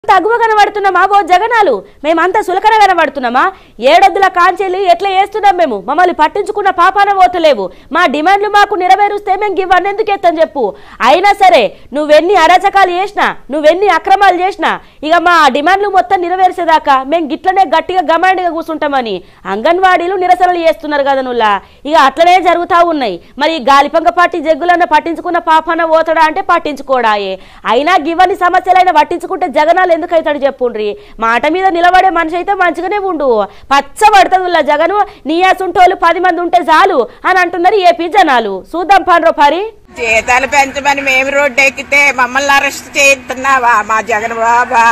తగువ కనబడుతున్నామా ఓ జగనాలు మేమంతా సులకన కనబడుతున్నామా ఏడొద్దుల కాంచెల్లి ఎట్లా చేస్తున్నాం మేము మమ్మల్ని పట్టించుకున్న పాపాన పోతలేవు మా డిమాండ్లు మాకు నెరవేరుస్తే మేము ఇవన్నీ ఎందుకు ఎత్తని చెప్పు అయినా సరే నువ్వెన్ని అరాచకాలు చేసినా నువ్వెన్ని అక్రమాలు చేసినా ఇక మా డిమాండ్లు మొత్తం నెరవేర్చేదాకా మేము గిట్లనే గట్టిగా గమాండిగా కూర్చుంటామని అంగన్వాడీలు నిరసనలు చేస్తున్నారు కదా నువ్లా ఇక అట్లనే జరుగుతా ఉన్నాయి మరి ఈ గాలిపంక పార్టీ జగ్గులన్న పట్టించుకున్న పాపాన పోతాడా అంటే పట్టించుకోడాయే అయినా గివన్ని సమస్యలైనా పట్టించుకుంటే జగనాలు ఎందుకు అవుతాడు చెప్పుండ్రి మాట మీద నిలబడే మనిషి అయితే మంచిగానే ఉండు పచ్చ పడుతుంది జగను నీయాసుంటోళ్ళు పది మంది ఉంటే చాలు అని అంటున్నారు ఏపీ జనాలు చూద్దాం పాండ్రో పరి జీతాలు పెంచమని మేము రోడ్డు ఎక్కితే మమ్మల్ని అరెస్ట్ చేస్తున్నావా మా జగన్ బాబా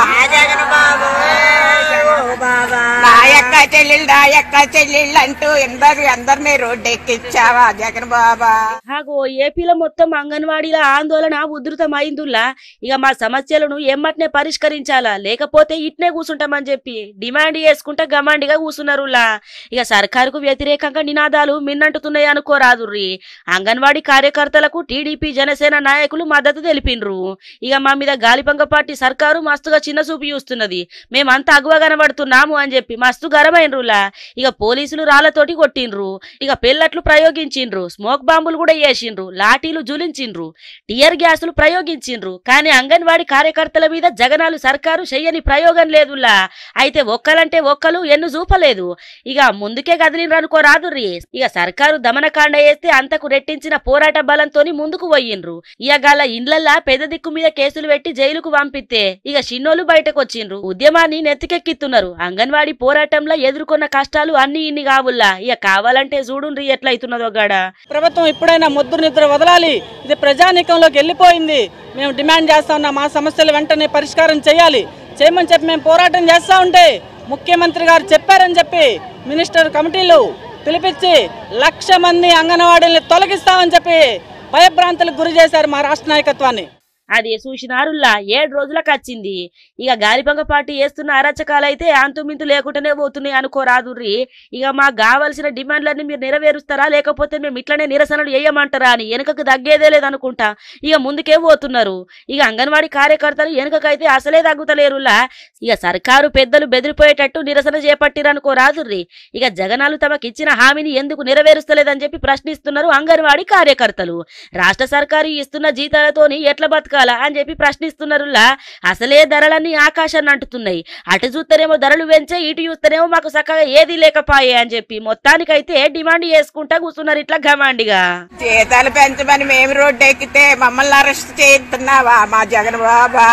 నా యొక్క చెల్లెళ్ళు నా యొక్క చెల్లెళ్ళు అంటూ అందరు అందరినీ రోడ్డు ఎక్కిచ్చావా జగన్ బాబా హాగో ఏపీలో మొత్తం అంగన్వాడీల ఆందోళన ఉధృతం అయిందుల్లా ఇక మా సమస్యలను ఎమ్మటనే పరిష్కరించాలా లేకపోతే ఇట్నే కూర్చుంటామని చెప్పి డిమాండ్ చేసుకుంటా గమాండిగా కూర్చున్నారులా ఇక సర్కారుకు వ్యతిరేకంగా నినాదాలు మిన్నంటున్నాయి అనుకోరాదుర్రి అంగన్వాడీ కార్యకర్తలకు టీడీపీ జనసేన నాయకులు మద్దతు తెలిపిండ్రు ఇక మా మీద గాలిపంగ పార్టీ సర్కారు మస్తుగా చిన్న చూపు చూస్తున్నది మేమంతా అగువ కనబడుతున్నాము అని చెప్పి మస్తు గరమైనరులా ఇక పోలీసులు రాళ్లతోటి కొట్టిండ్రు ఇక పెల్లట్లు ప్రయోగించిండ్రు స్మోక్ బాంబులు కూడా వేసిండ్రు లాఠీలు జులించిండ్రు టియర్ గ్యాసులు ప్రయోగించిండ్రు కానీ అంగన్వాడీ కార్యకర్తల మీద జగనాలు సర్కారు చెయ్యని ప్రయోగం లేదులా అయితే ఒక్కలంటే ఒక్కలు ఎన్ను చూపలేదు ఇక ముందుకే కదిలిండ్రు అనుకో రాదుర్రి ఇక సర్కారు దమనకాండ వేస్తే అంతకు రెట్టించిన పోరాట బలంతోని ముందుకు పోయిండ్రు ఇక గాల ఇండ్లల్లా పెద్ద దిక్కు మీద కేసులు పెట్టి జైలుకు పంపిస్తే ఇక చిన్నోళ్ళు బయటకు వచ్చిండ్రు ఉద్యమాన్ని నెత్తికెక్కిస్తున్నారు అంగన్వాడీ పోరాటంలో ఎదుర్కొన్న కష్టాలు అన్ని ఇన్ని కావుల్లా ఇక కావాలంటే చూడుండ్రి ఎట్లయితున్నదో గాడ ప్రభుత్వం ఇప్పుడైనా ముద్దు నిద్ర వదలాలి ఇది ప్రజానీకంలోకి వెళ్ళిపోయింది మేము డిమాండ్ చేస్తా ఉన్నాం మా సమస్యలు వెంటనే పరిష్కారం చేయాలి చేయమని చెప్పి మేము పోరాటం చేస్తా ఉంటే ముఖ్యమంత్రి గారు చెప్పారని చెప్పి మినిస్టర్ కమిటీలు పిలిపించి లక్ష మంది అంగన్వాడీని తొలగిస్తామని చెప్పి భయభ్రాంతులకు గురి చేశారు మా రాష్ట్ర నాయకత్వాన్ని అది చూసినారుల్లా ఏడు రోజులకు వచ్చింది ఇక గాలిపంగ పార్టీ వేస్తున్న అరచకాలైతే అంతుమింతు లేకుండానే పోతున్నాయి అనుకోరాదుర్రి ఇక మాకు కావలసిన డిమాండ్లన్నీ మీరు నెరవేరుస్తారా లేకపోతే మేము ఇట్లనే నిరసనలు వేయమంటారా అని వెనుకకు తగ్గేదే లేదనుకుంటా ఇక ముందుకే పోతున్నారు ఇక అంగన్వాడీ కార్యకర్తలు వెనుకకైతే అసలే తగ్గుతలేరులా ఇక సర్కారు పెద్దలు బెదిరిపోయేటట్టు నిరసన చేపట్టిరనుకోరాదుర్రి ఇక జగనాలు తమకిచ్చిన హామీని ఎందుకు నెరవేరుస్తలేదని చెప్పి ప్రశ్నిస్తున్నారు అంగన్వాడీ కార్యకర్తలు రాష్ట్ర సర్కారు ఇస్తున్న జీతాలతోని ఎట్ల బతకాలా అని చెప్పి ప్రశ్నిస్తున్నారులా అసలే ధరలన్నీ ఆకాశాన్ని అంటుతున్నాయి అటు చూస్తేనేమో ధరలు పెంచే ఇటు చూస్తేనేమో మాకు చక్కగా ఏది లేకపాయే అని చెప్పి మొత్తానికైతే డిమాండ్ చేసుకుంటా కూర్చున్నారు ఇట్లా గమాండిగా జీతాలు పెంచమని మేము రోడ్డు ఎక్కితే మమ్మల్ని అరెస్ట్ చేస్తున్నావా మా జగన్ బాబా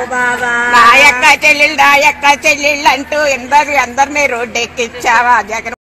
నా యొక్క చెల్లెళ్ళు నా యొక్క చెల్లెళ్ళు అంటూ అందరు అందరినీ రోడ్డు ఎక్కిచ్చావా జగన్